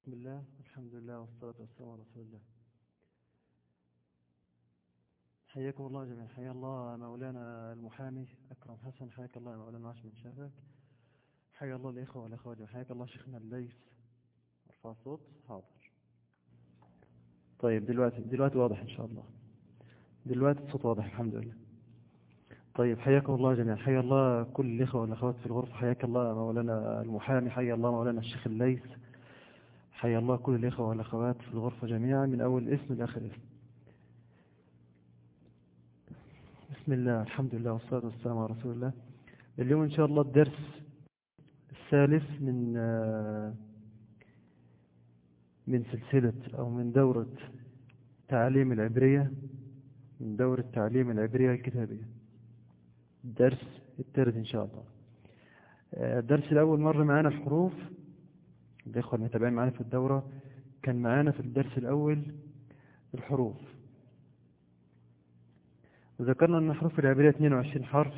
بسم الله الحمد لله والصلاة والسلام على رسول الله حياكم الله جميعا حيا الله مولانا المحامي أكرم حسن حياك الله يا مولانا عاش من شافك حيا الله الإخوة والأخوات جميعا حياك الله شيخنا الليث ارفع الصوت حاضر طيب دلوقتي دلوقتي واضح إن شاء الله دلوقتي الصوت واضح الحمد لله طيب حياكم الله جميعا حيا الله كل الإخوة والأخوات في الغرفة حياك الله مولانا المحامي حيا الله مولانا الشيخ الليث حيا الله كل الإخوة والأخوات في الغرفة جميعا من أول اسم لآخر اسم بسم الله الحمد لله والصلاة والسلام على رسول الله اليوم إن شاء الله الدرس الثالث من من سلسلة أو من دورة تعليم العبرية من دورة تعليم العبرية الكتابية الدرس الثالث إن شاء الله الدرس الأول مر معنا الحروف الإخوة المتابعين معنا في الدورة كان معانا في الدرس الأول الحروف وذكرنا أن الحروف العبرية 22 حرف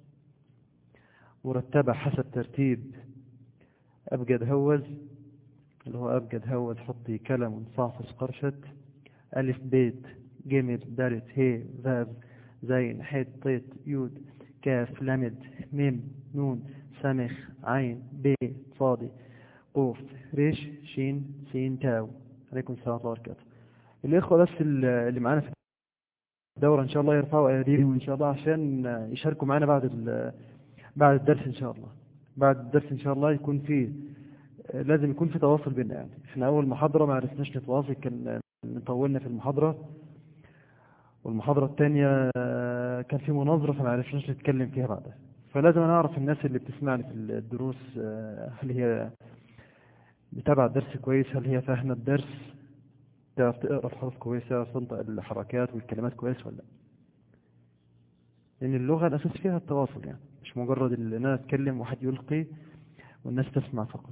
مرتبة حسب ترتيب أبجد هوز اللي هو أبجد هوز حطي كلم صعصص قرشت ألف بيت جمد دالت هي ذاب زين حيد طيت يود كاف لمد ميم نون سمخ عين بي صادي قوف ريش شين سين تاو عليكم السلام ورحمة الله وبركاته الإخوة بس اللي معانا في الدورة إن شاء الله يرفعوا أيديهم إن شاء الله عشان يشاركوا معنا بعد بعد الدرس إن شاء الله بعد الدرس إن شاء الله يكون فيه لازم يكون في تواصل بيننا يعني إحنا أول محاضرة ما عرفناش نتواصل كان طولنا في المحاضرة والمحاضرة الثانية كان في مناظرة فما عرفناش نتكلم فيها بعدها فلازم أنا أعرف الناس اللي بتسمعني في الدروس هل هي متابعة الدرس كويس هل هي فاهمة الدرس تعرف تقرأ الحروف كويس تعرف تنطق الحركات والكلمات كويس ولا لأن اللغة الأساس فيها التواصل يعني مش مجرد ان انا اتكلم واحد يلقي والناس تسمع فقط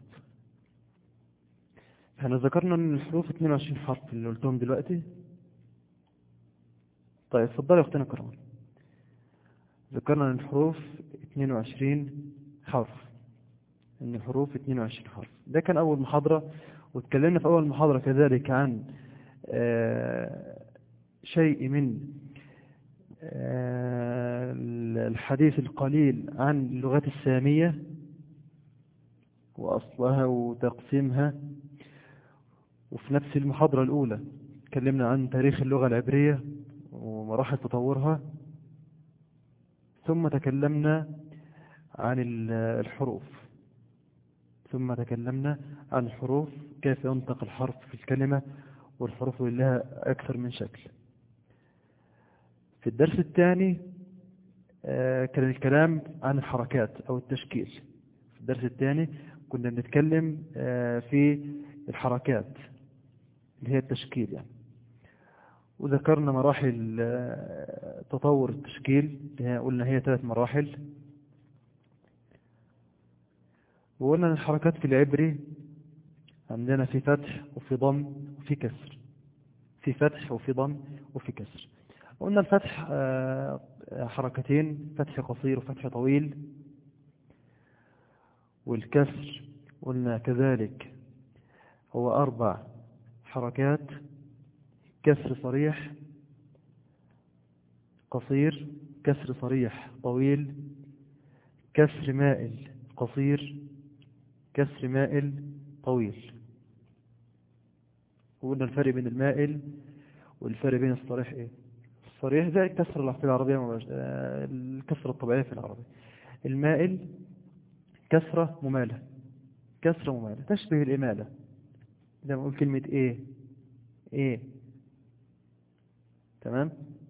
احنا ذكرنا ان الحروف 22 حرف اللي قلتهم دلوقتي طيب اتفضلي يا اختنا كرام ذكرنا ان الحروف 22 حرف ان الحروف 22 حرف ده كان اول محاضرة واتكلمنا في اول محاضرة كذلك عن شيء من الحديث القليل عن اللغات السامية وأصلها وتقسيمها وفي نفس المحاضرة الأولى تكلمنا عن تاريخ اللغة العبرية ومراحل تطورها ثم تكلمنا عن الحروف ثم تكلمنا عن الحروف كيف ينطق الحرف في الكلمة والحروف لها أكثر من شكل في الدرس الثاني كان الكلام عن الحركات أو التشكيل في الدرس الثاني كنا بنتكلم في الحركات اللي هي التشكيل يعني وذكرنا مراحل تطور التشكيل اللي هي قلنا هي ثلاث مراحل وقلنا الحركات في العبري عندنا في فتح وفي ضم وفي كسر في فتح وفي ضم وفي كسر قلنا الفتح حركتين فتح قصير وفتح طويل والكسر قلنا كذلك هو أربع حركات كسر صريح قصير كسر صريح طويل كسر مائل قصير كسر مائل طويل وقلنا الفرق بين المائل والفرق بين الصريح ايه الصريح زي الكسر في العربية الكسرة الطبيعية في العربية المائل كسرة ممالة كسرة ممالة تشبه الإمالة إذا ما أقول كلمة إيه إيه تمام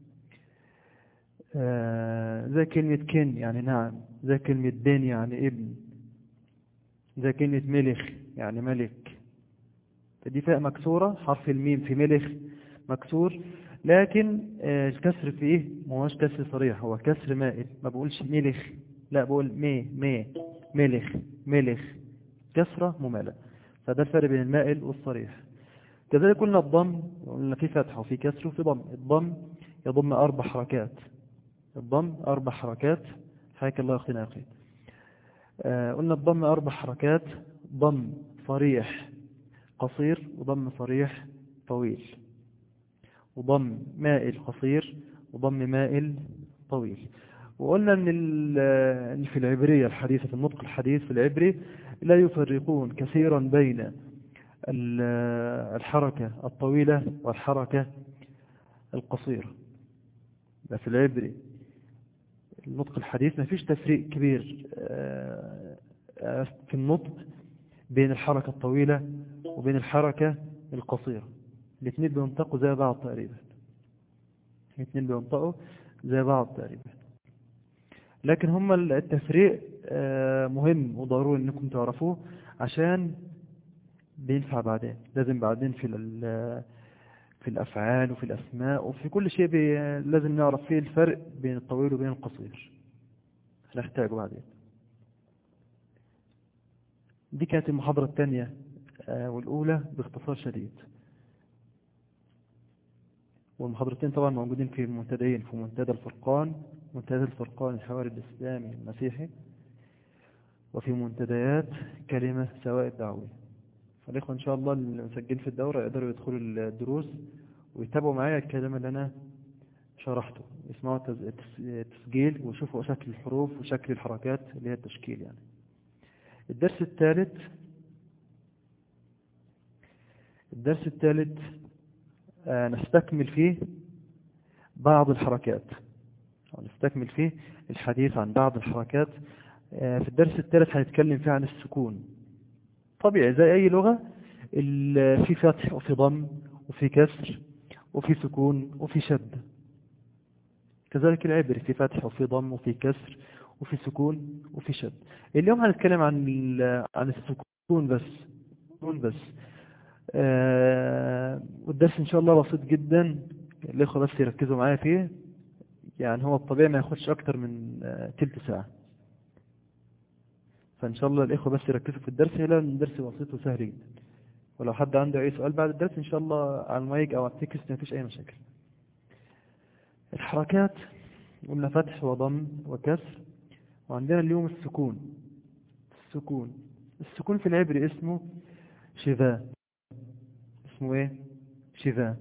آه زي كلمة كن يعني نعم زي كلمة بن يعني ابن زي كلمة ملخ يعني ملك فدي فاء مكسورة حرف الميم في ملخ مكسور لكن الكسر فيه ما هوش كسر صريح هو كسر مائل ما بقولش ملخ لا بقول مي مي ملخ ملخ كسرة ممالة فده الفرق بين المائل والصريح كذلك قلنا الضم قلنا في فتح وفي كسر وفي ضم الضم يضم أربع حركات الضم أربع حركات حياك الله أختنا أخي آه قلنا الضم أربع حركات ضم صريح قصير وضم صريح طويل وضم مائل قصير وضم مائل طويل وقلنا ان ان في العبرية الحديثة في النطق الحديث في العبري لا يفرقون كثيرا بين الحركة الطويلة والحركة القصيرة في العبري النطق الحديث ما فيش تفريق كبير في النطق بين الحركة الطويلة وبين الحركة القصيرة الاثنين بينطقوا زي بعض تقريبا الاثنين بينطقوا زي بعض تقريبا لكن هم التفريق مهم وضروري انكم تعرفوه عشان بينفع بعدين لازم بعدين في في الافعال وفي الاسماء وفي كل شيء لازم نعرف فيه الفرق بين الطويل وبين القصير هنحتاجه بعدين دي كانت المحاضرة الثانية والأولى باختصار شديد والمحاضرتين طبعا موجودين في منتديين في منتدى الفرقان منتدى الفرقان الحواري الإسلامي المسيحي وفي منتديات كلمة سواء الدعوية فالإخوة إن شاء الله اللي مسجلين في الدورة يقدروا يدخلوا الدروس ويتابعوا معايا الكلام اللي أنا شرحته يسمعوا تسجيل ويشوفوا شكل الحروف وشكل الحركات اللي هي التشكيل يعني الدرس الثالث الدرس الثالث آه نستكمل فيه بعض الحركات نستكمل فيه الحديث عن بعض الحركات آه في الدرس الثالث هنتكلم فيه عن السكون طبيعي زي أي لغة في فتح وفي ضم وفي كسر وفي سكون وفي شد كذلك العبري في فتح وفي ضم وفي كسر وفي سكون وفي شد اليوم هنتكلم عن عن السكون بس سكون بس آه والدرس ان شاء الله بسيط جدا الاخوه بس يركزوا معايا فيه يعني هو الطبيعي ما ياخدش اكتر من آه تلت ساعه فان شاء الله الاخوه بس يركزوا في الدرس لان الدرس بسيط وسهل جدا ولو حد عنده اي سؤال بعد الدرس ان شاء الله على المايك او على التكست ما فيش اي مشاكل الحركات قلنا فتح وضم وكسر وعندنا اليوم السكون السكون السكون في العبري اسمه شذا اسمه ايه شذا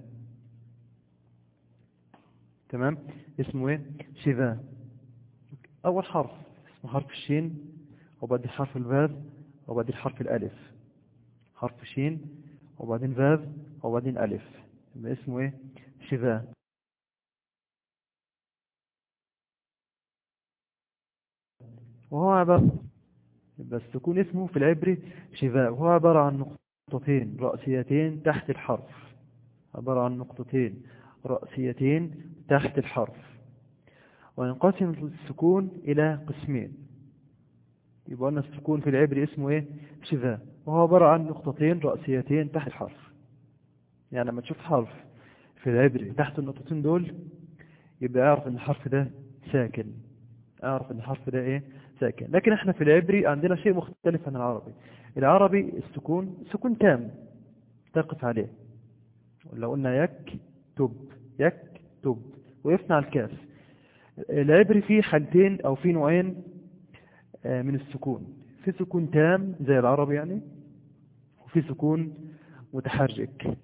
تمام اسمه ايه شذا اول حرف اسمه حرف الشين وبعدين حرف الفاف وبعدين حرف الالف حرف شين وبعدين فاف وبعدين الف يبقى اسمه ايه شذا وهو عبارة يبقى السكون اسمه في العبري شفاء وهو عبارة عن نقطتين رأسيتين تحت الحرف عبارة عن نقطتين رأسيتين تحت الحرف وينقسم السكون إلى قسمين يبقى أن السكون في العبري اسمه إيه شفاء وهو عبارة عن نقطتين رأسيتين تحت الحرف يعني لما تشوف حرف في العبري تحت النقطتين دول يبقى اعرف ان الحرف ده ساكن اعرف ان الحرف ده ايه ساكن لكن احنا في العبري عندنا شيء مختلف عن العربي العربي السكون سكون تام تقف عليه لو قلنا يك تب يك تب وقفنا على الكاف العبري فيه حالتين او فيه نوعين من السكون في سكون تام زي العربي يعني وفي سكون متحرك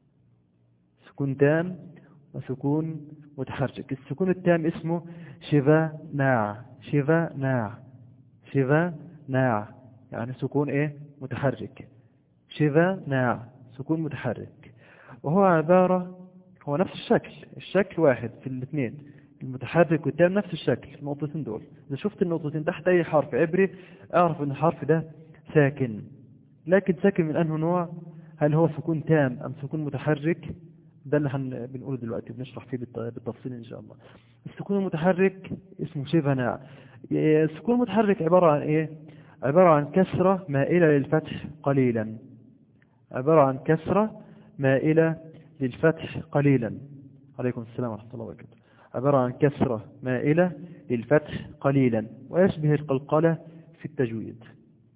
سكون تام وسكون متحرك السكون التام اسمه شفا ناع شفا ناع شفا ناع يعني سكون ايه متحرك شفا ناع سكون متحرك وهو عبارة هو نفس الشكل الشكل واحد في الاثنين المتحرك والتام نفس الشكل النقطتين دول إذا شفت النقطتين تحت أي حرف عبري أعرف أن الحرف ده ساكن لكن ساكن من أنه نوع هل هو سكون تام أم سكون متحرك ده اللي هن بنقوله دلوقتي بنشرح فيه بالتفصيل إن شاء الله السكون المتحرك اسمه شيفناع السكون المتحرك عبارة عن إيه عبارة عن كسرة مائلة للفتح قليلا عبارة عن كسرة مائلة للفتح قليلا عليكم السلام ورحمة الله وبركاته عبارة عن كسرة مائلة للفتح قليلا ويشبه القلقلة في التجويد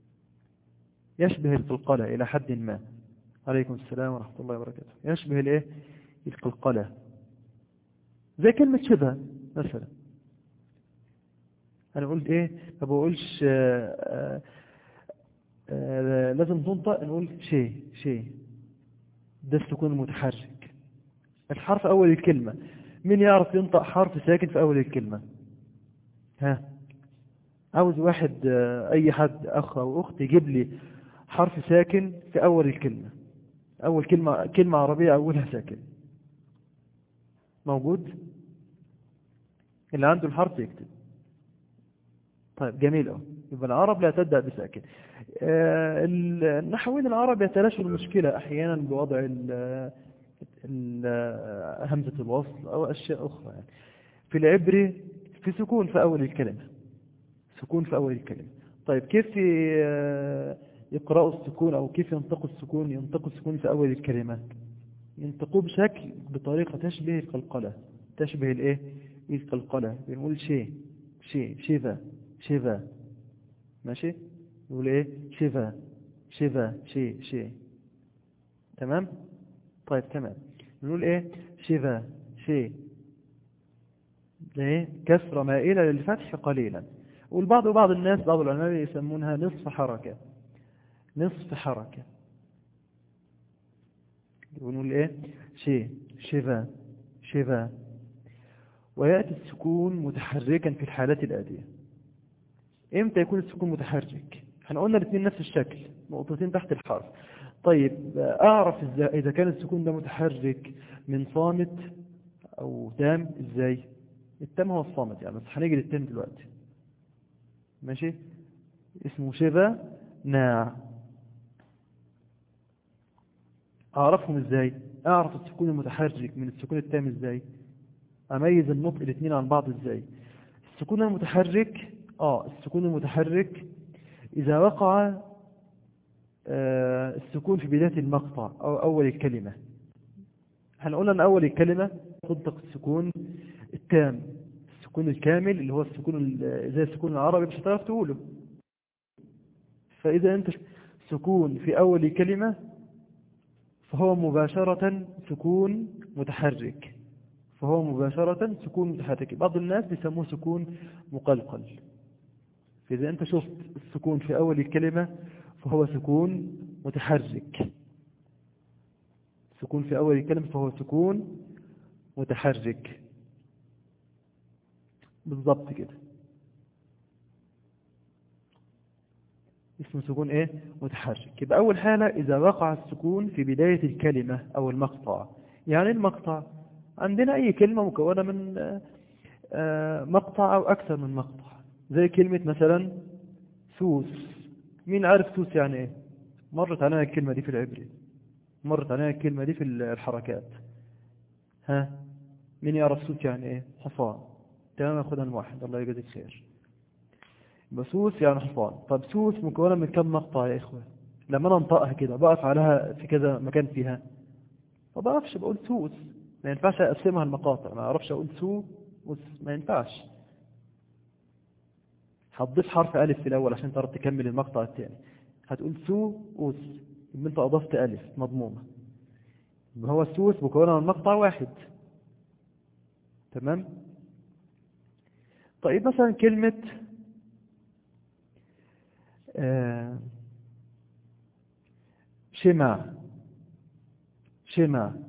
يشبه القلقلة إلى حد ما عليكم السلام ورحمة الله وبركاته يشبه الايه القلقلة زي كلمة شبه مثلا انا قلت ايه ما بقولش آآ آآ لازم تنطق نقول شيء شيء ده السكون المتحرك الحرف أول الكلمة مين يعرف ينطق حرف ساكن في أول الكلمة ها عاوز واحد آه، أي حد أخ أو أخت يجيب لي حرف ساكن في أول الكلمة أول كلمة كلمة عربية أولها ساكن موجود اللي عنده الحرف يكتب طيب جميل أهو يبقى العرب لا تبدأ بساكن آه، النحويين العرب يتلاشوا المشكلة أحيانا بوضع ال- ال- همزة الوصل أو أشياء أخرى يعني. في العبري في سكون في أول الكلمة سكون في أول الكلمة طيب كيف ي- يقرأوا السكون أو كيف ينطقوا السكون ينطقوا السكون في أول الكلمات ينطقوه بشكل بطريقة تشبه القلقلة تشبه الإيه القلقلة بنقول شيء شيء شيفا شيفا ماشي يقول إيه شيفا شيفا شيء شيء تمام طيب تمام نقول إيه شيفا شيء ايه كسرة مائلة للفتح قليلا والبعض وبعض الناس بعض العلماء يسمونها نصف حركة نصف حركة ونقول ايه شي شفا شفا ويأتي السكون متحركا في الحالات الآتية امتى يكون السكون متحرك احنا قلنا الاثنين نفس الشكل نقطتين تحت الحرف طيب اعرف ازاي اذا كان السكون ده متحرك من صامت او تام ازاي التام هو الصامت يعني بس هنيجي للتام دلوقتي ماشي اسمه شبه ناع اعرفهم ازاي اعرف السكون المتحرك من السكون التام ازاي اميز النطق الاثنين عن بعض ازاي السكون المتحرك اه السكون المتحرك اذا وقع آه السكون في بداية المقطع او اول الكلمة هنقول ان اول الكلمة تنطق السكون التام السكون الكامل اللي هو السكون ال- زي السكون العربي مش هتعرف تقوله فإذا أنت سكون في أول كلمة فهو مباشرة سكون متحرك فهو مباشرة سكون متحرك بعض الناس بيسموه سكون مقلقل فإذا أنت شفت السكون في أول الكلمة فهو سكون متحرك سكون في أول الكلمة فهو سكون متحرك بالضبط كده اسمه سكون ايه متحرك يبقى اول حالة اذا وقع السكون في بداية الكلمة او المقطع يعني المقطع عندنا اي كلمة مكونة من آه، آه، مقطع او اكثر من مقطع زي كلمة مثلا سوس مين عارف سوس يعني ايه مرت علينا الكلمة دي في العبري مرت علينا الكلمة دي في الحركات ها مين يعرف سوس يعني ايه حصان تمام ياخدها الواحد الله يجزيك خير بسوس يعني حصان طب سوس مكونة من كم مقطع يا إخوة لما أنا انطقها كده بقف عليها في كذا مكان فيها ما بعرفش بقول سوس ما ينفعش أقسمها المقاطع ما أعرفش أقول سو وس ما ينفعش هتضيف حرف ألف في الأول عشان تعرف تكمل المقطع الثاني هتقول سو أوس يبقى أنت أضفت ألف مضمومة يبقى هو السوس مكونة من مقطع واحد تمام طيب مثلا كلمة آه، شمع شمع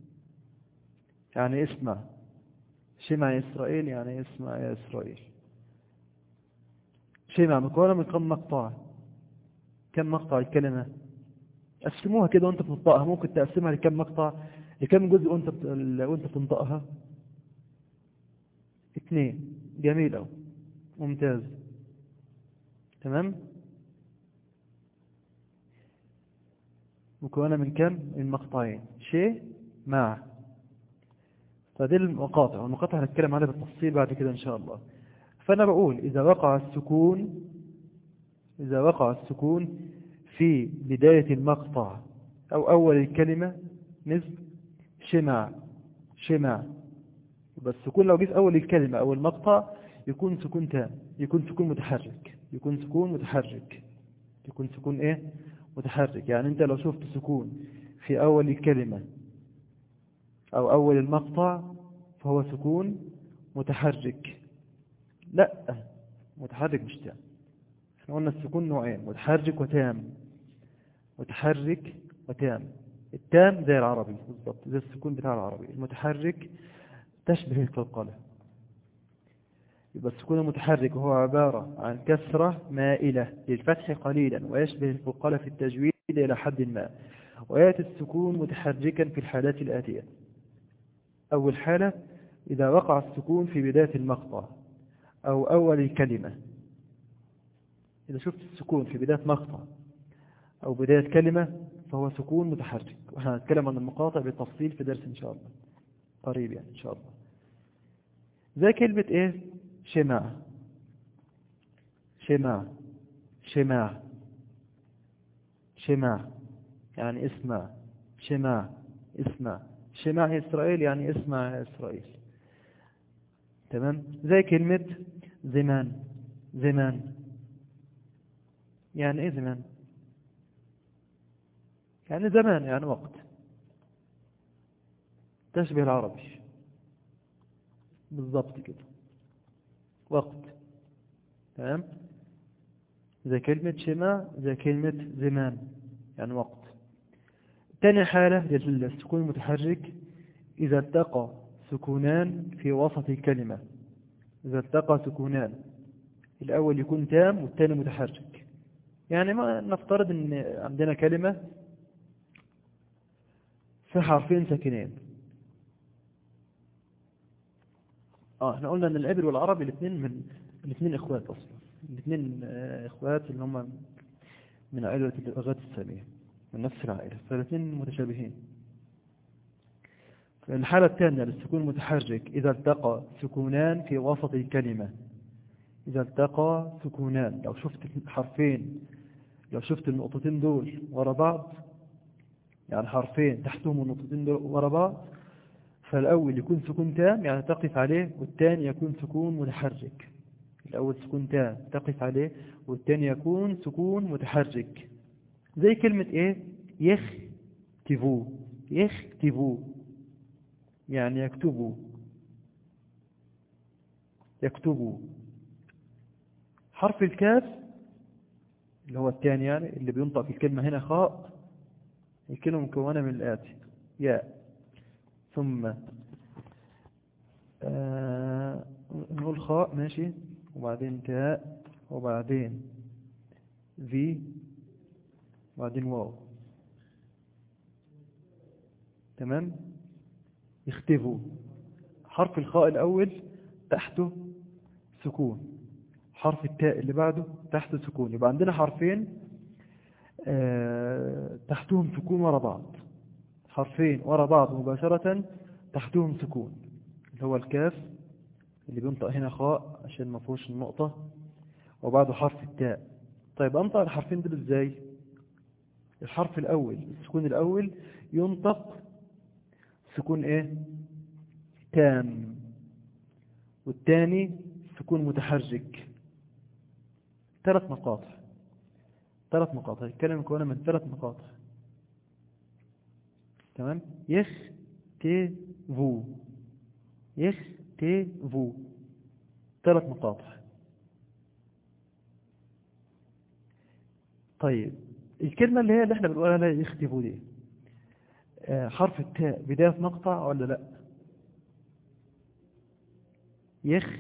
يعني اسمع شمع إسرائيل يعني اسمع يا إسرائيل شمع مكونة من كم مقطع كم مقطع الكلمة قسموها كده وانت بتنطقها ممكن تقسمها لكم مقطع لكم جزء وانت بت... وانت بتنطقها اثنين جميل أوي ممتاز تمام مكونة من كم؟ من مقطعين شيء مع فدي المقاطع والمقاطع هنتكلم عنها بالتفصيل بعد كده إن شاء الله فأنا بقول إذا وقع السكون إذا وقع السكون في بداية المقطع أو أول الكلمة مثل شمع شمع يبقى السكون لو جه في أول الكلمة أو المقطع يكون سكون تام يكون سكون متحرك يكون سكون متحرك يكون سكون إيه متحرك يعني أنت لو شفت سكون في أول الكلمة أو أول المقطع فهو سكون متحرك لا متحرك مش تام احنا قلنا السكون نوعين متحرك وتام متحرك وتام التام زي العربي بالضبط زي السكون بتاع العربي المتحرك تشبه القلقلة يبقى السكون المتحرك هو عبارة عن كسرة مائلة للفتح قليلا ويشبه القلقلة في التجويد إلى حد ما ويأتي السكون متحركا في الحالات الآتية أول حالة إذا وقع السكون في بداية المقطع أو أول الكلمة إذا شفت السكون في بداية مقطع أو بداية كلمة فهو سكون متحرك وإحنا هنتكلم عن المقاطع بالتفصيل في درس إن شاء الله قريب يعني إن شاء الله زي كلمة إيه شماع شماع شماع شماع يعني اسمع شماع اسمع شماع إسرائيل يعني اسمع إسرائيل تمام زي كلمة زمان زمان يعني ايه زمان يعني زمان يعني وقت تشبه العربي بالضبط كده وقت تمام زي كلمة شماع زي كلمة زمان يعني وقت تاني حالة للسكون المتحرك إذا التقى سكونان في وسط الكلمة إذا التقى سكونان الأول يكون تام والثاني متحرك يعني ما نفترض أن عندنا كلمة في حرفين ساكنين اه احنا قلنا ان العبر والعربي الاثنين من الاثنين اخوات اصلا الاثنين اخوات اللي هم من عائلة اللغات السامية من نفس العائلة فالاثنين متشابهين الحالة الثانية للسكون المتحرك إذا التقى سكونان في وسط الكلمة إذا التقى سكونان لو شفت حرفين لو شفت النقطتين دول ورا بعض يعني حرفين تحتهم النقطتين دول ورا بعض فالأول يكون سكون تام يعني تقف عليه والثاني يكون سكون متحرك الأول سكون تام تقف عليه والثاني يكون سكون متحرك زي كلمة ايه يختفوا يختفوا يعني يكتبوا يكتبوا حرف الكاف اللي هو الثاني يعني اللي بينطق في الكلمة هنا خاء الكلمة مكونة من الآتي ياء ثم آه نقول خاء ماشي وبعدين تاء وبعدين في وبعدين واو تمام يختفوا حرف الخاء الأول تحته سكون حرف التاء اللي بعده تحته سكون يبقى عندنا حرفين آه تحتهم سكون ورا بعض حرفين ورا بعض مباشرة تحتهم سكون اللي هو الكاف اللي بينطق هنا خاء عشان ما فيهوش النقطة وبعده حرف التاء طيب أنطق الحرفين دول ازاي الحرف الأول السكون الأول ينطق سكون ايه تام والثاني سكون متحرك ثلاث مقاطع ثلاث مقاطع الكلمة مكونة من ثلاث مقاطع تمام يخ تي فو يخ تي فو ثلاث مقاطع طيب الكلمة اللي هي اللي احنا بنقولها لا يختفوا دي حرف التاء بداية مقطع ولا لا يخ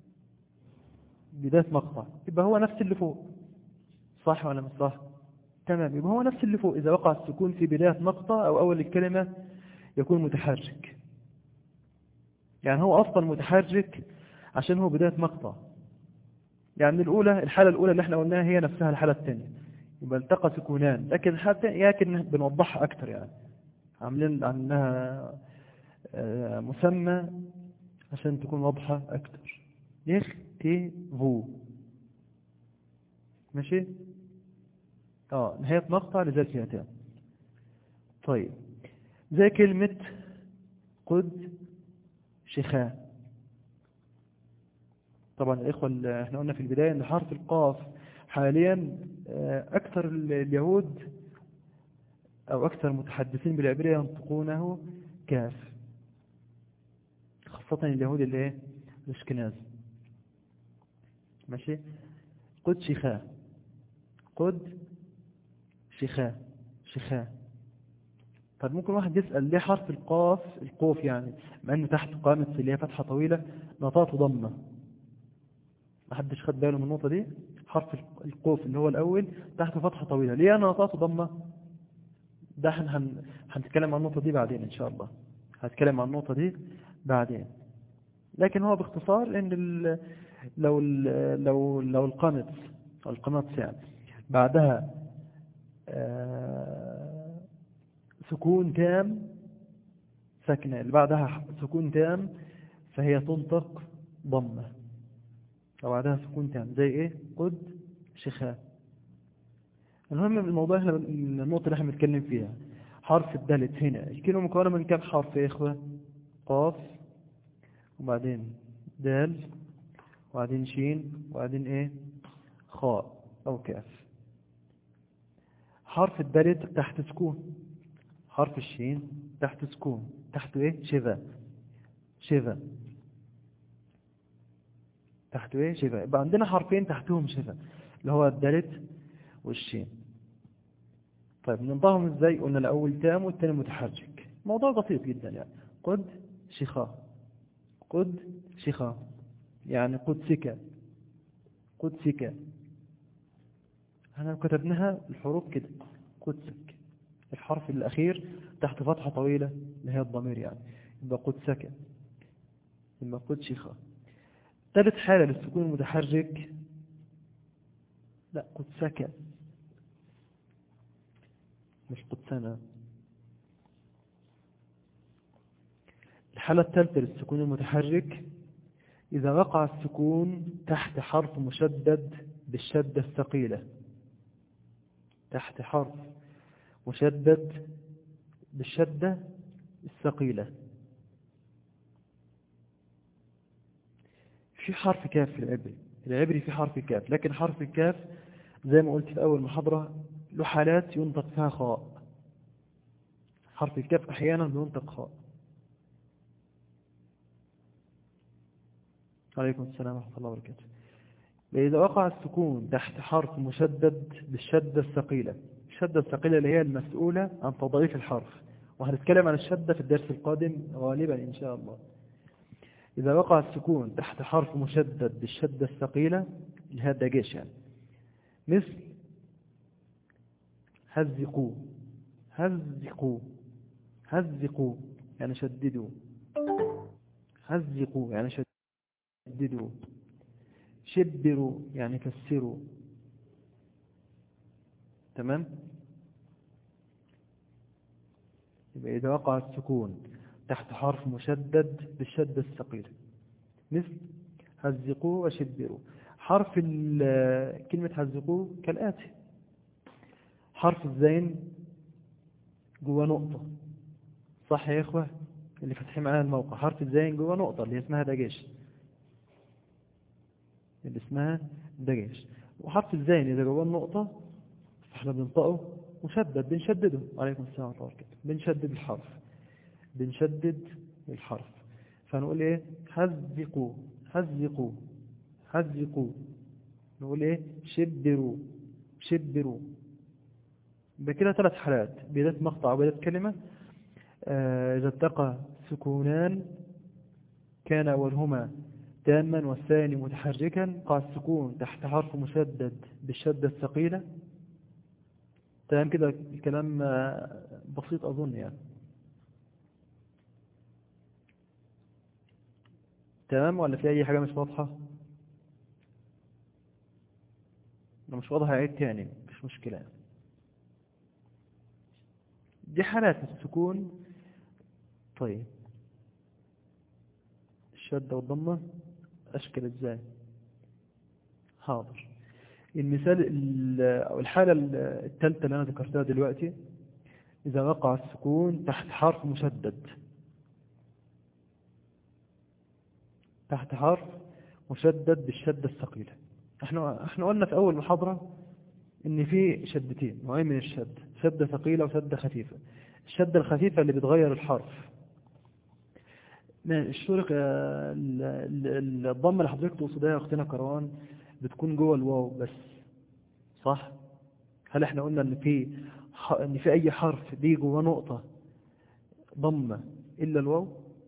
بداية مقطع يبقى هو نفس اللي فوق صح ولا مش صح تمام يبقى هو نفس اللي فوق إذا وقع السكون في بداية مقطع أو أول الكلمة يكون متحرك يعني هو أصلا متحرك عشان هو بداية مقطع يعني الأولى الحالة الأولى اللي احنا قلناها هي نفسها الحالة الثانية يبقى التقى سكونان لكن الحالة الثانية لكن بنوضحها أكتر يعني عاملين عنها مسمى عشان تكون واضحة أكتر يختفوا ماشي اه نهاية مقطع لذلك ياتي طيب زي كلمة قد شخاء طبعا الإخوة اللي احنا قلنا في البداية ان حرف القاف حاليا أكثر اليهود أو أكثر المتحدثين بالعبرية ينطقونه كاف خاصة اليهود اللي ايه الاشكناز ماشي قد شخاء قد شخاء شخاء طب ممكن واحد يسأل ليه حرف القاف القوف يعني مع انه تحت قامت اللي هي فتحة طويلة نطاته ضمة ما حدش خد باله من النقطة دي حرف القوف اللي هو الأول تحته فتحة طويلة ليه أنا نطاته ضمة ده احنا هن... هنتكلم عن النقطة دي بعدين إن شاء الله هتكلم عن النقطة دي بعدين لكن هو باختصار ان ال... لو ال... لو لو القنط او القناط يعني بعدها آه... سكون تام سكنة اللي بعدها سكون تام فهي تنطق ضمة لو بعدها سكون تام زي ايه قد شخاء المهم الموضوع احنا النقطة اللي احنا بنتكلم فيها حرف الدالت هنا الكلمة مكونة من كم حرف يا إخوة قاف وبعدين دال وبعدين شين وبعدين ايه خاء أو كاف حرف الدالت تحت سكون حرف الشين تحت سكون تحته ايه شفا شفا تحته ايه شفا يبقى عندنا حرفين تحتهم شفا اللي هو الدالت والشين طيب ننطقهم ازاي قلنا الاول تام والثاني متحرك موضوع بسيط جدا يعني قد شخا قد شخا يعني قدسك قدسك احنا كتبناها الحروف كده قدسك الحرف الاخير تحت فتحة طويلة اللي هي الضمير يعني يبقى قدسك يبقى قدشخا ثالث حالة للسكون المتحرك لا قدسك مش قدسنا الحالة الثالثة للسكون المتحرك إذا وقع السكون تحت حرف مشدد بالشدة الثقيلة تحت حرف مشدد بالشدة الثقيلة في حرف كاف في العبري العبري في حرف كاف لكن حرف الكاف زي ما قلت في أول محاضرة له حالات ينطق فيها خاء حرف الكاف أحيانا بينطق خاء عليكم السلام ورحمة الله وبركاته إذا وقع السكون تحت حرف مشدد بالشدة الثقيلة الشدة الثقيلة اللي هي المسؤولة عن تضعيف الحرف وهنتكلم عن الشدة في الدرس القادم غالبا إن شاء الله إذا وقع السكون تحت حرف مشدد بالشدة الثقيلة اللي هي الدجاش يعني مثل هزقوا هزقوا هزقوا يعني شددوا هزقوا يعني شددوا شبروا يعني كسروا تمام يبقى إذا وقع السكون تحت حرف مشدد بالشدة الثقيلة مثل هزقوا وشبروا حرف كلمة هزقوا كالآتي حرف الزين جوا نقطة صح يا إخوة اللي فتحين معانا الموقع حرف الزين جوا نقطة اللي اسمها دجاش اللي اسمها دجاش وحرف الزين إذا جوا النقطة احنا بننطقه مشدد بنشدده عليكم السلام ورحمة الله بنشدد الحرف بنشدد الحرف فنقول ايه هزقوا هزقوا هزقوا نقول ايه شبروا شبروا بكده ثلاث حالات بداية مقطع وبداية كلمة آه إذا التقى سكونان كان أولهما تاما والثاني متحركا قع السكون تحت حرف مشدد بالشدة الثقيلة تمام كده الكلام بسيط أظن يعني تمام ولا في أي حاجة مش واضحة لو مش واضحة عيد تاني مش مشكلة دي حالات السكون طيب الشدة والضمة أشكل إزاي حاضر المثال أو الحالة الثالثة اللي أنا ذكرتها دلوقتي إذا وقع السكون تحت حرف مشدد تحت حرف مشدد بالشدة الثقيلة احنا احنا قلنا في أول محاضرة إن في شدتين نوعين من الشد شدة ثقيلة وشدة خفيفة الشدة الخفيفة اللي بتغير الحرف الشرق الضمة اللي حضرتك تقصدها يا أختنا كروان بتكون جوه الواو بس صح هل احنا قلنا ان في ان في اي حرف دي جوه نقطة ضمة إلا الواو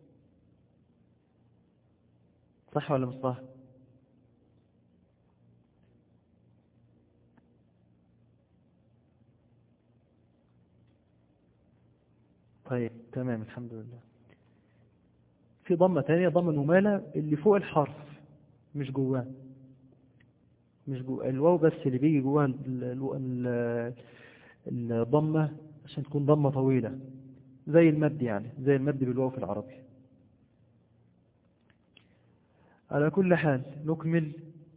صح ولا مش صح طيب تمام الحمد لله في ضمة تانية ضمة ممالة اللي فوق الحرف مش جواه مش جواه الواو بس اللي بيجي جواه ال- ال- ال- الضمة عشان تكون ضمة طويلة زي المد يعني زي المد بالواو في العربي على كل حال نكمل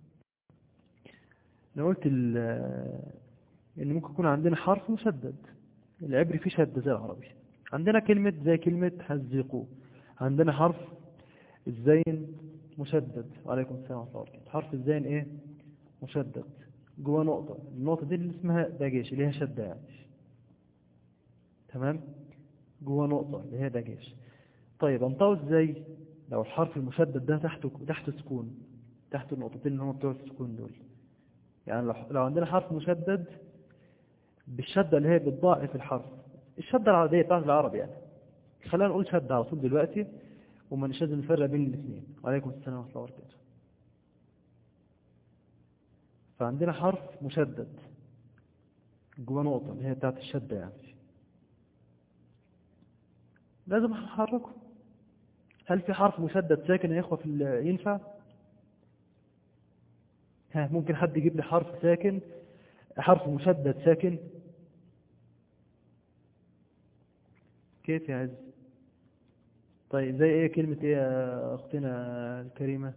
أنا قلت ال- إن ممكن يكون عندنا حرف مشدد العبري فيه شدة زي العربي عندنا كلمة زي كلمة هزقوا عندنا حرف الزين مشدد وعليكم السلام ورحمة الله وبركاته حرف الزين ايه مشدد جوه نقطة النقطة دي اللي اسمها داجيش اللي هي شدة يعني تمام جوه نقطة اللي هي داجيش طيب انطقه ازاي لو الحرف المشدد ده تحته تحت سكون تحت النقطتين اللي هم بتوع السكون دول يعني لو لو عندنا حرف مشدد بالشدة اللي هي بتضاعف الحرف الشدة العادية بتاعت العرب يعني خلينا نقول شدة على طول دلوقتي وما مش لازم نفرق بين الاثنين وعليكم السلام ورحمة الله وبركاته فعندنا حرف مشدد جوه نقطة اللي هي بتاعت الشدة يعني لازم نحركه هل في حرف مشدد ساكن يا إخوة في ال- ينفع؟ ها ممكن حد يجيب لي حرف ساكن حرف مشدد ساكن كيف يا عز طيب زي ايه كلمة ايه يا اختنا الكريمة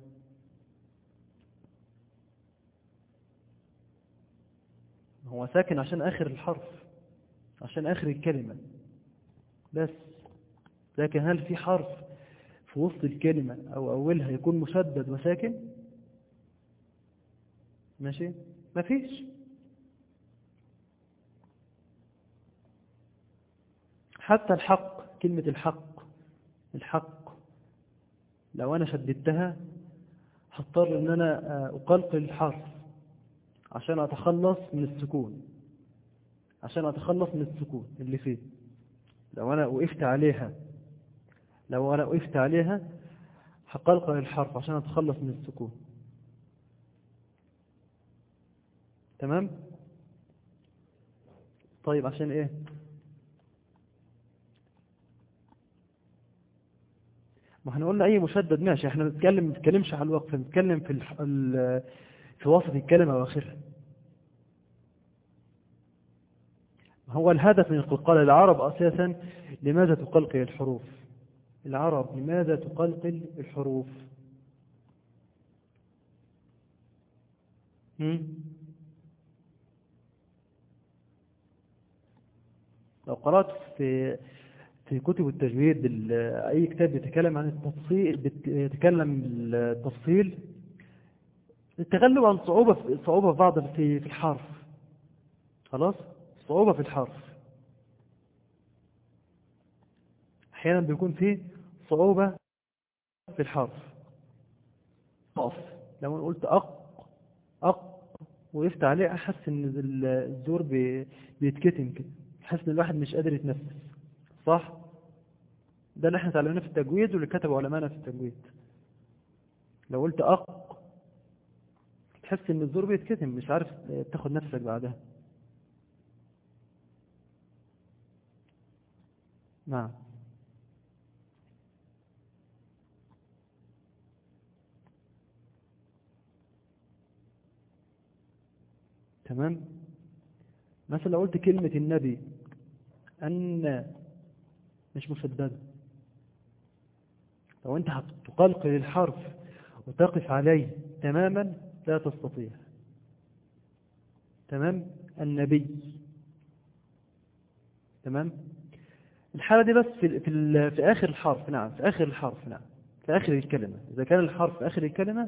هو ساكن عشان اخر الحرف عشان اخر الكلمة بس لكن هل في حرف في وسط الكلمة او اولها يكون مشدد وساكن ماشي مفيش حتى الحق كلمة الحق الحق لو أنا شددتها هضطر إن أنا أقلقل الحرف عشان أتخلص من السكون عشان أتخلص من السكون اللي فيه لو أنا وقفت عليها لو أنا وقفت عليها هقلقل الحرف عشان أتخلص من السكون تمام طيب عشان إيه ما احنا قلنا اي مشدد ماشي احنا بنتكلم ما بنتكلمش على الوقف بنتكلم في الح... ال... في وسط الكلمة واخرها هو الهدف من القلقال العرب اساسا لماذا تقلقل الحروف العرب لماذا تقلقل الحروف هم؟ لو قرأت في في كتب التجويد ال- أي كتاب بيتكلم عن التفصيل بيتكلم التفصيل التغلب عن صعوبة صعوبة في بعض في في الحرف خلاص صعوبة في الحرف أحيانا بيكون فيه صعوبة في الحرف أقف لو أنا قلت أق أق وقفت عليه أحس إن ال- الزور بي- بيتكتم كده أحس إن الواحد مش قادر يتنفس صح ده اللي احنا اتعلمناه في التجويد واللي كتبوا علماءنا في التجويد لو قلت أق تحس ان الزور بيتكتم مش عارف تاخد نفسك بعدها نعم تمام مثلا لو قلت كلمة النبي أن مش مشددة لو أنت هتقلقل الحرف وتقف عليه تماما لا تستطيع تمام النبي تمام الحالة دي بس في في, ال- في آخر الحرف نعم في آخر الحرف نعم في آخر الكلمة إذا كان الحرف في آخر الكلمة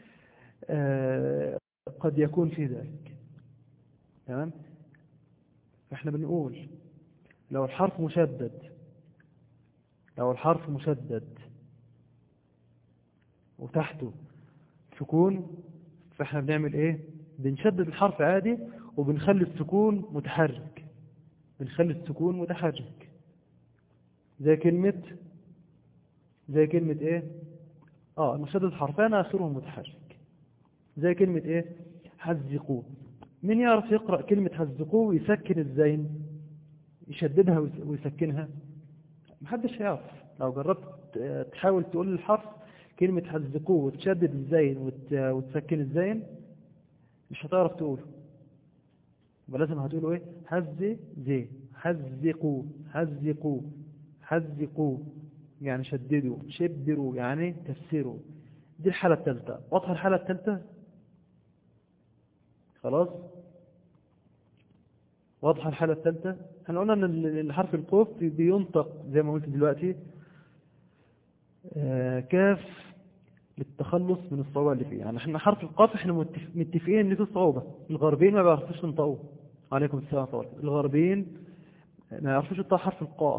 آه قد يكون في ذلك تمام فإحنا بنقول لو الحرف مشدد لو الحرف مشدد وتحته سكون فاحنا بنعمل ايه بنشدد الحرف عادي وبنخلي السكون متحرك بنخلي السكون متحرك زي كلمة زي كلمة ايه اه المشدد حرفان اخرهم متحرك زي كلمة ايه حزقوا مين يعرف يقرأ كلمة حزقوا ويسكن الزين يشددها ويس- ويسكنها محدش هيعرف لو جربت آه، تحاول تقول الحرف كلمة حزقوه وتشدد الزين وت- وتسكن الزين مش هتعرف تقوله يبقى لازم هتقوله ايه هز زي حزقوا حزقوا حزقوا يعني شددوا شبروا يعني كسروا دي الحالة الثالثة واضحة الحالة الثالثة خلاص واضحة الحالة الثالثة احنا قلنا ان ال- الحرف القوف بينطق زي ما قلت دلوقتي آه، كاف للتخلص من الصعوبة اللي فيه يعني احنا حرف القاف احنا متف- متفقين ان فيه صعوبة الغربيين ما بيعرفوش ينطقوه عليكم السلام ورحمة الله الغربيين ما يعرفوش ينطق حرف القاف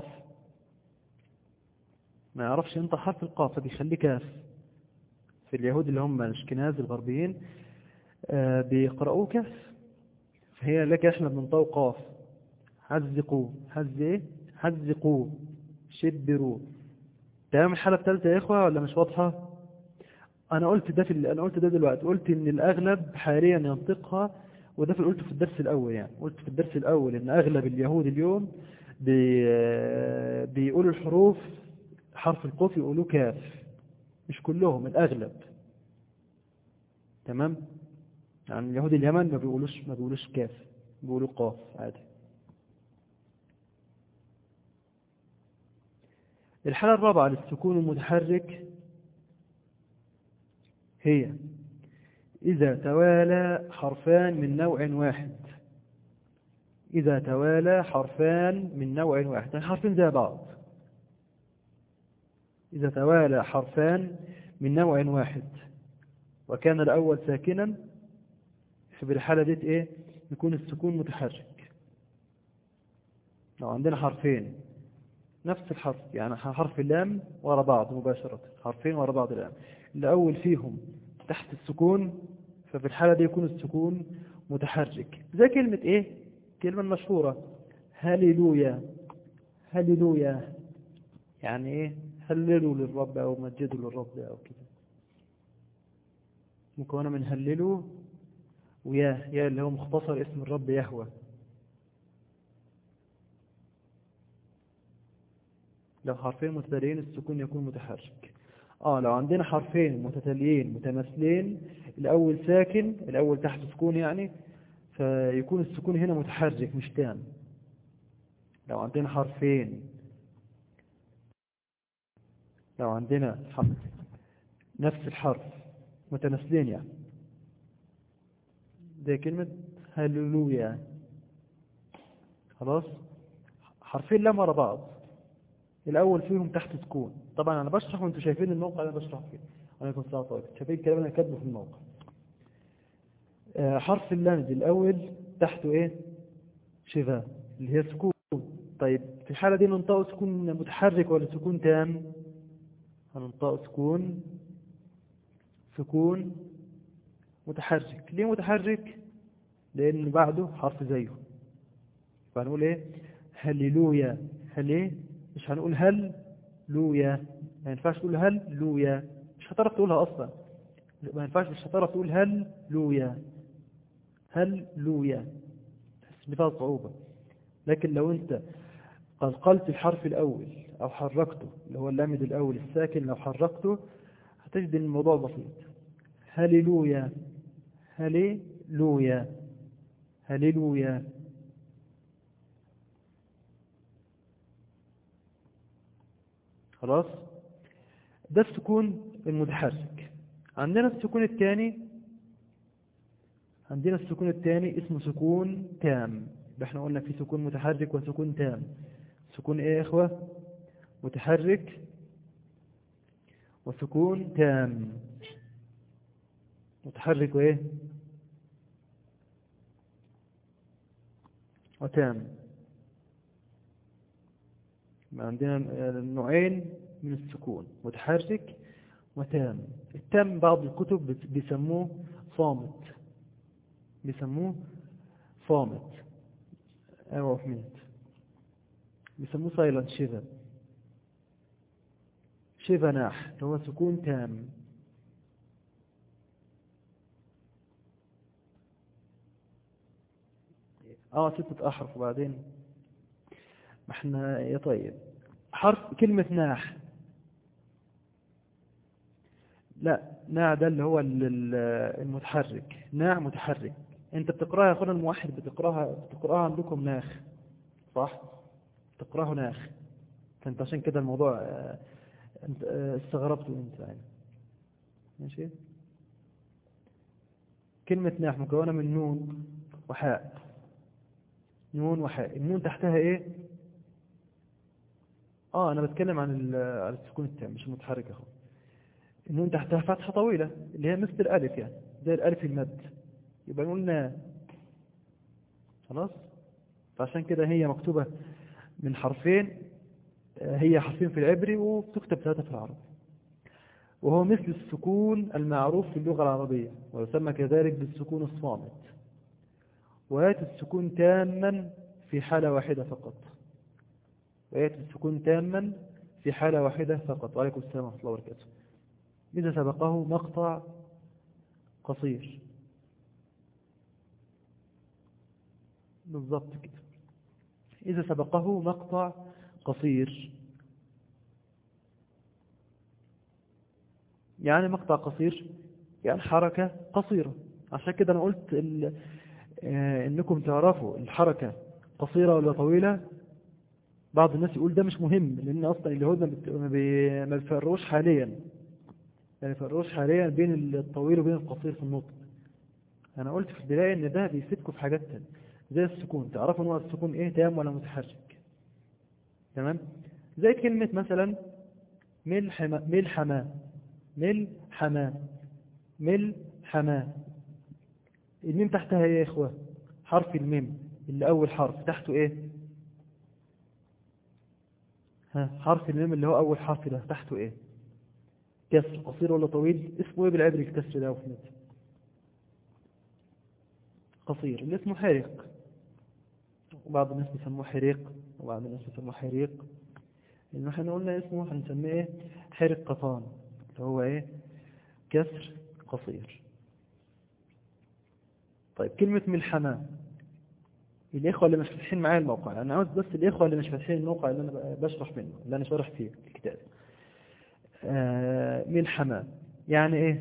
ما يعرفش ينطق حرف القاف فبيخليه كاف في اليهود اللي هم الاشكناز الغربيين آه، بيقرأوه كاف فهي لك احنا بننطقه قاف حزقوا حز ايه حزقوا شبروا تمام الحالة الثالثة يا إخوة ولا مش واضحة أنا قلت ده في ال- أنا قلت ده دلوقتي قلت إن الأغلب حاليا ينطقها وده في قلته في الدرس الأول يعني قلت في الدرس الأول إن أغلب اليهود اليوم بي بيقولوا الحروف حرف القاف يقولوه كاف مش كلهم الأغلب تمام يعني اليهود اليمن ما بيقولوش ما بيقولوش كاف بيقولوا قاف عادي الحالة الرابعة للسكون المتحرك هي إذا توالى حرفان من نوع واحد إذا توالى حرفان من نوع واحد يعني حرفين زي بعض إذا توالى حرفان من نوع واحد وكان الأول ساكنا في الحالة ديت إيه يكون السكون متحرك لو عندنا حرفين نفس الحرف يعني حرف اللام ورا بعض مباشرة حرفين ورا بعض الآن الأول فيهم تحت السكون ففي الحالة دي يكون السكون متحرك زي كلمة إيه كلمة مشهورة هللويا هللويا يعني إيه هللوا للرب أو مجدوا للرب أو كده مكونة من هللوا ويا يا اللي هو مختصر اسم الرب يهوى لو حرفين متتاليين السكون يكون متحرك اه لو عندنا حرفين متتاليين متماثلين الاول ساكن الاول تحت سكون يعني فيكون السكون هنا متحرك مش تام لو عندنا حرفين لو عندنا حرف نفس الحرف متماثلين يعني زي كلمة هللويا خلاص حرفين لام ورا بعض الأول فيهم تحت سكون طبعا أنا بشرح وأنتم شايفين الموقع اللي أنا بشرح فيه عليكم السلام طيب شايفين الكلام اللي أنا كاتبه في الموقع آه، حرف اللمز الأول تحته إيه شفا اللي هي سكون طيب في الحالة دي ننطقه سكون متحرك ولا سكون تام هننطقه سكون سكون متحرك ليه متحرك لأن بعده حرف زيه فهنقول إيه هللويا هل إيه مش هنقول هل لويا ما ينفعش تقول هل لويا مش هتعرف تقولها أصلا ما ينفعش مش هتعرف تقول هل لويا هل لويا تحس بها صعوبة لكن لو أنت قلقلت الحرف الأول أو حركته اللي هو اللامد الأول الساكن لو حركته هتجد إن الموضوع بسيط هللويا هللويا هللويا خلاص ده السكون المتحرك عندنا السكون الثاني عندنا السكون الثاني اسمه سكون تام يبقى احنا قلنا في سكون متحرك وسكون تام سكون ايه يا اخوة متحرك وسكون تام متحرك وايه وتام عندنا نوعين من السكون متحرك وتام التام بعض الكتب بيسموه صامت بيسموه صامت أيوة فهمت بيسموه سايلنت شيفر شبناح اللي هو سكون تام اه ستة أحرف وبعدين ما احنا يا طيب حرف كلمة ناح لا ناع ده اللي هو المتحرك ناع متحرك انت بتقراها يا اخوانا الموحد بتقراها بتقراها عندكم ناخ صح تقراه ناخ فانت عشان كده الموضوع انت استغربته انت يعني ماشي كلمة ناح مكونة من نون وحاء نون وحاء النون تحتها ايه اه انا بتكلم عن السكون التام مش المتحرك اهو النون تحتها فتحة طويلة اللي هي مثل الالف يعني زي الالف المد يبقى قلنا خلاص فعشان كده هي مكتوبة من حرفين هي حرفين في العبري وبتكتب ثلاثة في العربي وهو مثل السكون المعروف في اللغة العربية ويسمى كذلك بالسكون الصامت ويأتي السكون تاما في حالة واحدة فقط ويأتي السكون تاما في حالة واحدة فقط وعليكم السلام ورحمة الله وبركاته إذا سبقه مقطع قصير بالضبط كده إذا سبقه مقطع قصير يعني مقطع قصير يعني حركة قصيرة عشان كده أنا قلت إنكم تعرفوا الحركة قصيرة ولا طويلة بعض الناس يقول ده مش مهم لأن أصلا اليهود ما بيفرقوش حاليا يعني بيفرقوش حاليا بين الطويل وبين القصير في النطق أنا قلت في البداية إن ده بيفيدكم في حاجات تانية زي السكون تعرفوا ان هو السكون ايه تام ولا متحرك تمام زي كلمة مثلا ملحما ملحما ملحما ملحما الميم تحتها ايه يا اخوة حرف الميم اللي اول حرف تحته ايه ها حرف الميم اللي هو اول حرف ده تحته ايه كسر قصير ولا طويل اسمه ايه بالعبري الكسر ده وفي قصير اللي اسمه حريق وبعض الناس بيسموه حريق وبعض الناس بيسموه حريق لأنه احنا قلنا اسمه هنسميه ايه حرق قطان اللي هو ايه كسر قصير طيب كلمة ملحمة الإخوة اللي مش فاتحين معايا الموقع أنا عاوز بس الإخوة اللي مش فاتحين الموقع اللي أنا بشرح منه اللي أنا شارح فيه الكتاب آه ملحمة يعني إيه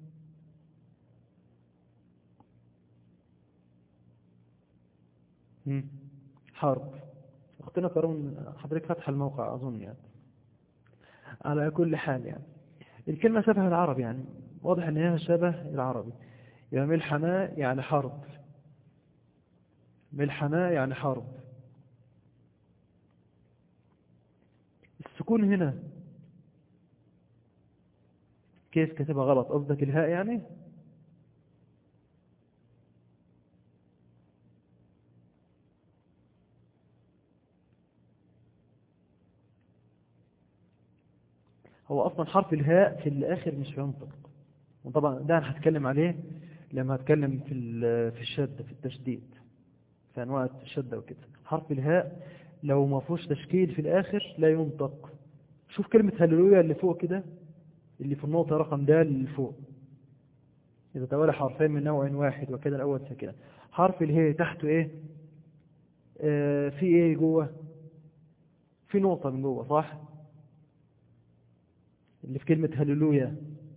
حرب اختنا كرون حضرتك فتح الموقع أظن يعني على كل حال يعني الكلمة شبه العربي يعني واضح ان هي شبه العربي يعني ملحمة يعني حرب ملحمة يعني حرب السكون هنا كيف كتبها غلط قصدك الهاء يعني هو أصلا حرف الهاء في الآخر مش ينطق وطبعا ده أنا هتكلم عليه لما هتكلم في في الشدة في التشديد في أنواع الشدة وكده حرف الهاء لو ما فيهوش تشكيل في الآخر لا ينطق شوف كلمة هللويا اللي فوق كده اللي في النقطة رقم د اللي فوق إذا توالى حرفين من نوع واحد وكده الأول ساكنة حرف الهاء تحته إيه آه في إيه جوه في نقطة من جوه صح اللي في كلمة هللويا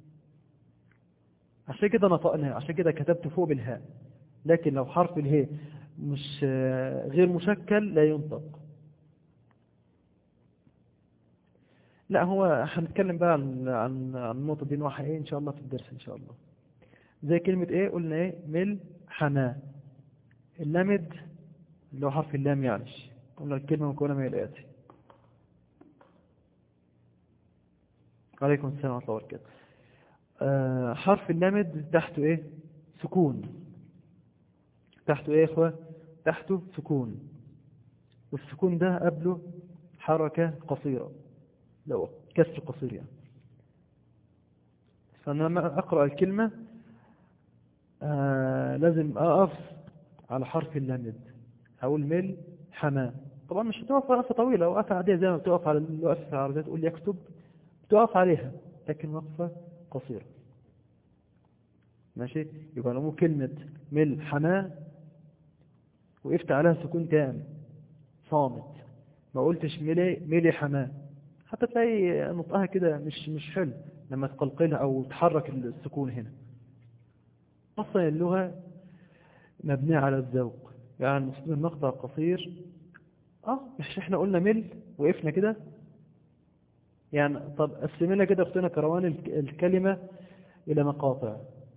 عشان كده نطقناها عشان كده كتبت فوق بالهاء لكن لو حرف الهاء مش غير مشكل لا ينطق لا هو هنتكلم بقى عن عن عن النقطة دي نوعها ايه ان شاء الله في الدرس ان شاء الله زي كلمة ايه قلنا ايه مل حنا اللامد اللي هو حرف اللام يعني قلنا الكلمة مكونة من الآتي عليكم السلام ورحمة الله وبركاته آه حرف اللامد تحته ايه سكون تحته ايه يا اخوة تحته سكون والسكون ده قبله حركة قصيرة لو كسر قصير يعني فأنا لما أقرأ الكلمة آه لازم أقف على حرف اللامد هقول مل حما طبعا مش هتقف وقفة طويلة وقفة عادية زي ما بتقف على الوقفة في العربية تقول يكتب تقف عليها لكن وقفة قصيرة ماشي يبقى لو كلمة مل حماه وقفت عليها سكون تام صامت ما قلتش ملي ملي حماه حتى تلاقي نطقها كده مش مش حلو لما تقلقلها او تحرك السكون هنا اصلا اللغة مبنية على الذوق يعني المقطع قصير اه مش احنا قلنا مل وقفنا كده يعني طب قسمنا كده اختنا كروان الكلمة الى مقاطع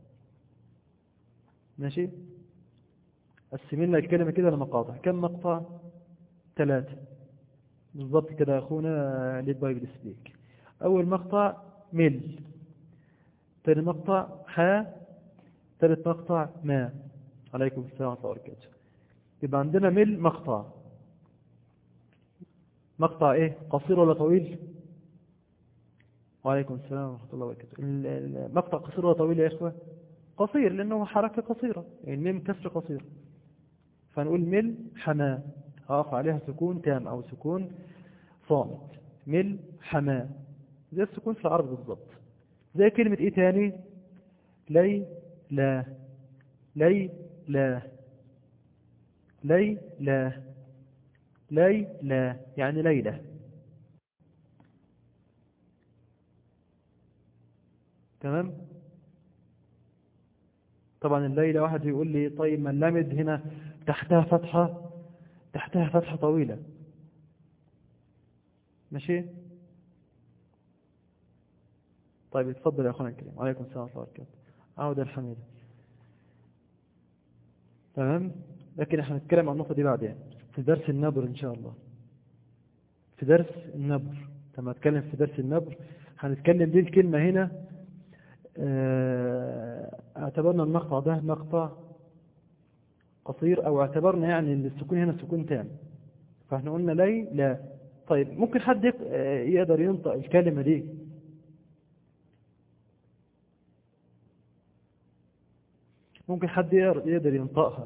ماشي قسمنا الكلمة كده لمقاطع كم مقطع ثلاثة بالضبط كده يا اخونا للبايبل سبيك اول مقطع مل ثاني مقطع ها ثالث مقطع ما عليكم السلام ورحمة الله وبركاته يبقى عندنا مل مقطع مقطع ايه قصير ولا طويل وعليكم السلام ورحمة الله وبركاته المقطع قصير ولا طويل يا اخوة قصير لانه حركة قصيرة الميم كسر قصير فنقول مل حماه هقف عليها سكون تام او سكون صامت مل حماه زي السكون في العرب بالضبط زي كلمة ايه تاني لي لا لي لا لي لا لي لا يعني ليلة تمام طبعا الليلة واحد يقول لي طيب ما اللمد هنا تحتها فتحة تحتها فتحة طويلة ماشي طيب اتفضل يا أخونا الكريم وعليكم السلام ورحمة الله وبركاته عودة الحميدة تمام لكن احنا هنتكلم عن النقطة دي بعدين في درس النبر إن شاء الله في درس النبر لما نتكلم في درس النبر هنتكلم دي الكلمة هنا اعتبرنا المقطع ده مقطع قصير او اعتبرنا يعني ان السكون هنا سكون تام فاحنا قلنا لي لا طيب ممكن حد يقدر ينطق الكلمة دي ممكن حد يقدر ينطقها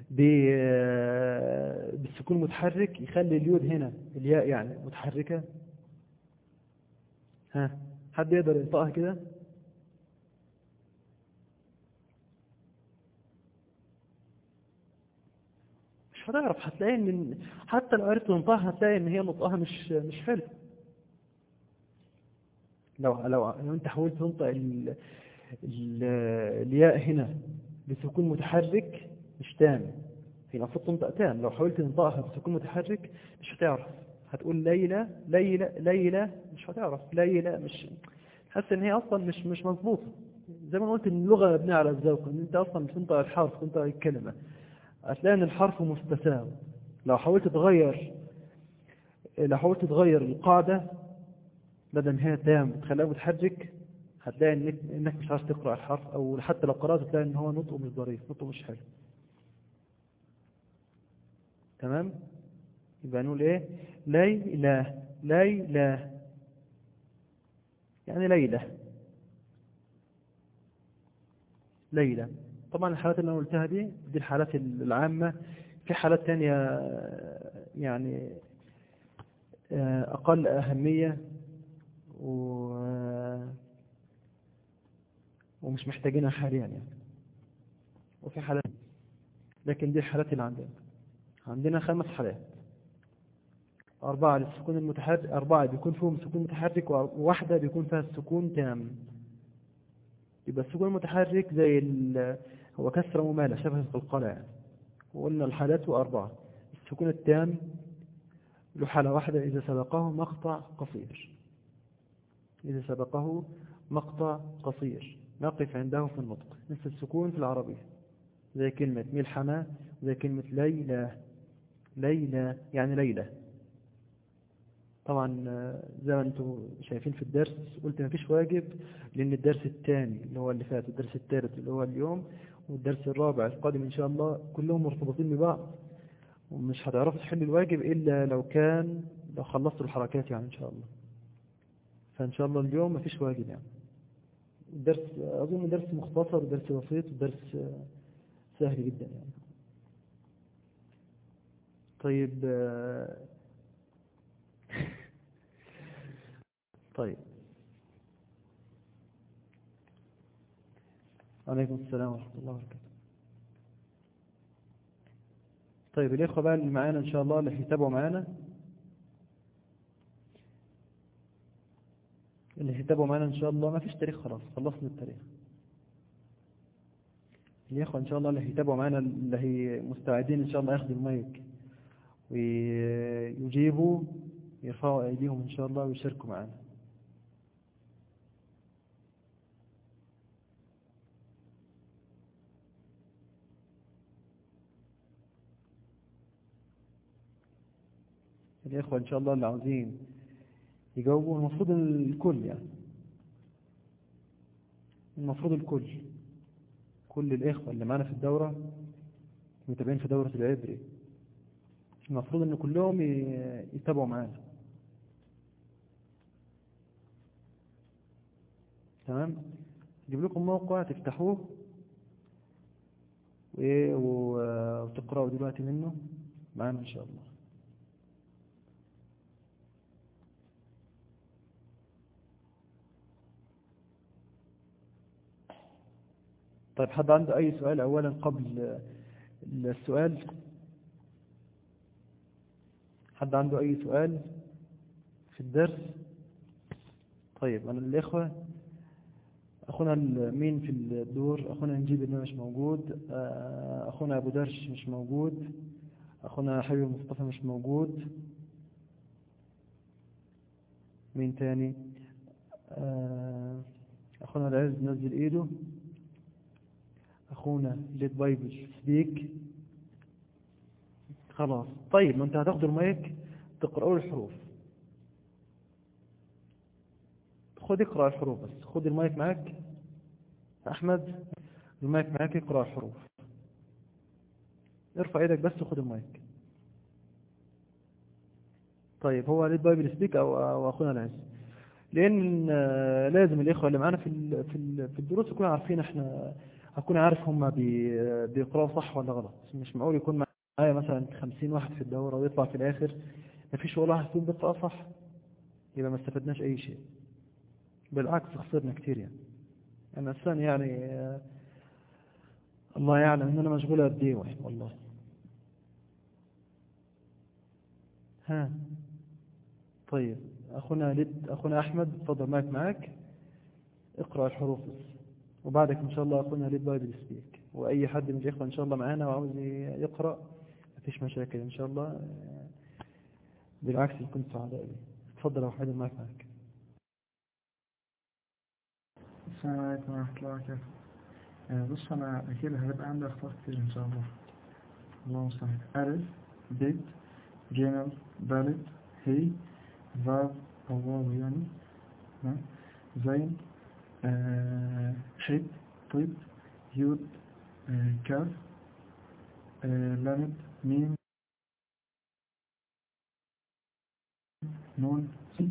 بالسكون متحرك يخلي اليود هنا الياء يعني متحركة ها حد يقدر ينطقها كده مش هتعرف هتلاقي ان حتى لو عرفت تنطقها هتلاقي ان هي نطقها مش مش حلو لو لو لو انت حاولت تنطق ال... ال... الياء هنا بسكون متحرك مش تام هي المفروض تنطق تام لو حاولت تنطقها بسكون متحرك مش هتعرف هتقول ليلى ليلى ليلى مش هتعرف ليلى مش حاسس ان هي اصلا مش مش مظبوطه زي ما قلت ان اللغه مبنيه على الذوق ان انت اصلا بتنطق الحرف تنطق الكلمه هتلاقي ان الحرف مستساغ لو حاولت تغير لو حاولت تغير القاعده بدل ما هي تام تخليها متحرك هتلاقي انك, إنك مش عارف تقرأ الحرف او حتى لو قرأت تلاقي ان هو نطقه مش ظريف نطقه مش حلو تمام يبقى نقول ايه ليلى ليلى يعني ليلة ليلة طبعا الحالات اللي انا قلتها دي دي الحالات العامة في حالات تانية يعني اقل اهمية و ومش محتاجينها حاليا يعني وفي حالات لكن دي الحالات اللي عندنا عندنا خمس حالات أربعة للسكون المتحرك أربعة بيكون فيهم سكون متحرك وواحدة بيكون فيها السكون تام يبقى السكون المتحرك زي ال... هو كسرة ممالة شبه القلقلة يعني وقلنا الحالات أربعة السكون التام له حالة واحدة إذا سبقه مقطع قصير إذا سبقه مقطع قصير نقف عنده في النطق مثل السكون في العربية زي كلمة ملحمة زي كلمة ليلى ليلى يعني ليلى طبعا زي ما انتم شايفين في الدرس قلت ما فيش واجب لان الدرس الثاني اللي هو اللي فات الدرس الثالث اللي هو اليوم والدرس الرابع القادم ان شاء الله كلهم مرتبطين ببعض ومش هتعرفوا تحلوا الواجب الا لو كان لو خلصتوا الحركات يعني ان شاء الله فان شاء الله اليوم ما فيش واجب يعني الدرس اظن درس مختصر ودرس بسيط ودرس سهل جدا يعني طيب طيب عليكم السلام ورحمة الله وبركاته طيب الإخوة بقى اللي معانا إن شاء الله اللي هيتابعوا معانا اللي هيتابعوا معانا إن شاء الله ما فيش تاريخ خلاص خلصنا التاريخ الإخوة إن شاء الله اللي هيتابعوا معانا اللي هي مستعدين إن شاء الله ياخدوا المايك ويجيبوا يرفعوا أيديهم إن شاء الله ويشاركوا معانا الإخوة إن شاء الله اللي عاوزين يجاوبوا المفروض الكل يعني المفروض الكل كل الإخوة اللي معانا في الدورة متابعين في دورة العبري المفروض ان كلهم يتابعوا معانا تمام اجيب لكم موقع تفتحوه وتقرأوا دلوقتي منه معانا ان شاء الله طيب حد عنده اي سؤال اولا قبل السؤال حد عنده أي سؤال في الدرس طيب أنا الإخوة أخونا مين في الدور أخونا نجيب اللي مش موجود أخونا أبو درش مش موجود أخونا حبيب مصطفى مش موجود مين تاني أخونا العز نزل إيده أخونا ليت بايبل سبيك خلاص طيب ما انت هتاخدوا المايك تقرأوا الحروف خد اقرأ الحروف بس خد المايك معاك أحمد المايك معاك اقرأ الحروف ارفع ايدك بس وخد المايك طيب هو ليه بايبل سبيك او, أو اخونا العز لان لازم الاخوه اللي معانا في في في الدروس يكونوا عارفين احنا هكون عارف هم بيقراوا صح ولا غلط مش معقول يكون معايا مثلا 50 واحد في الدورة ويطلع في الآخر ما فيش ولا واحد فيهم بيقرأ صح يبقى ما استفدناش أي شيء بالعكس خسرنا كتير يعني أنا أساسا يعني آه الله يعلم إن أنا مشغول قد إيه والله ها طيب أخونا لد أخونا أحمد اتفضل معك معاك اقرأ الحروف بس وبعدك إن شاء الله أخونا لد بايبل سبيك وأي حد من الإخوة إن شاء الله معانا وعاوز يقرأ مفيش مشاكل إن شاء الله بالعكس يكون سعداء لي تفضل يا حد معك معك السلام عليكم ورحمة الله وبركاته بص أنا أكيد هيبقى عندي أخطاء كتير إن شاء الله الله المستعان ألف بيت جيمل دالت هي فاف أو واو يعني زين حب طيب يود كاف لامد ميم نون سي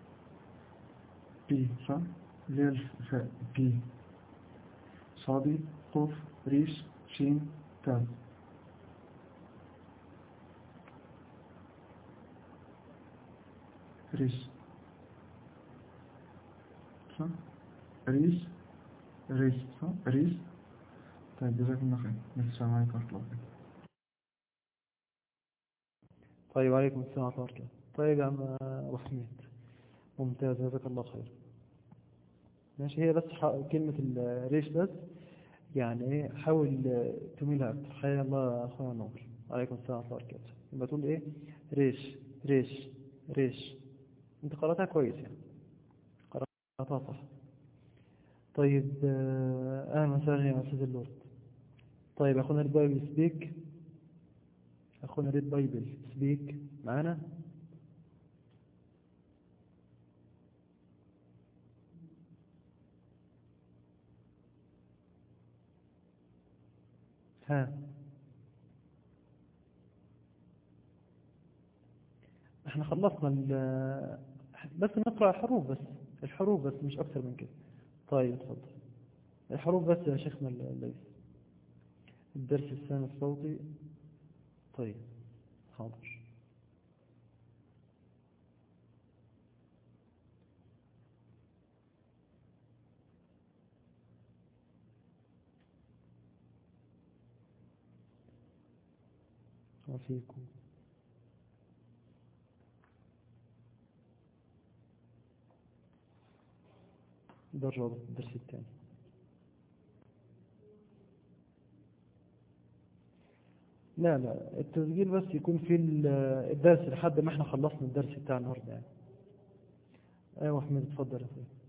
بي صح ليل فاء بي صادي قف ريش شين تاء ريش صح ريش ريش صح ريش طيب جزاكم الله خير السلام عليكم ورحمة الله وبركاته طيب وعليكم السلام ورحمة الله وبركاته طيب يا عم أبو حميد ممتاز جزاك الله خير ماشي هي بس كلمة الريش بس يعني ايه حاول تميلها أكتر حيا الله أخونا نور عليكم السلام ورحمة الله وبركاته يبقى تقول ايه ريش ريش ريش انت قرأتها كويس يعني قرأتها صح طيب أهلا وسهلا يا أستاذ اللورد طيب أخونا ريد بايبل سبيك أخونا ريد بايبل سبيك معانا ها احنا خلصنا بس نقرأ الحروف بس الحروف بس مش أكثر من كده طيب اتفضل الحروف بس يا شيخنا الليث الدرس الثاني الصوتي طيب حاضر وفيكم ده الرابط الدرس الثاني لا لا التسجيل بس يكون في ال- الدرس لحد ما احنا خلصنا الدرس بتاع النهارده يعني ايوه احمد اتفضل يا اخويا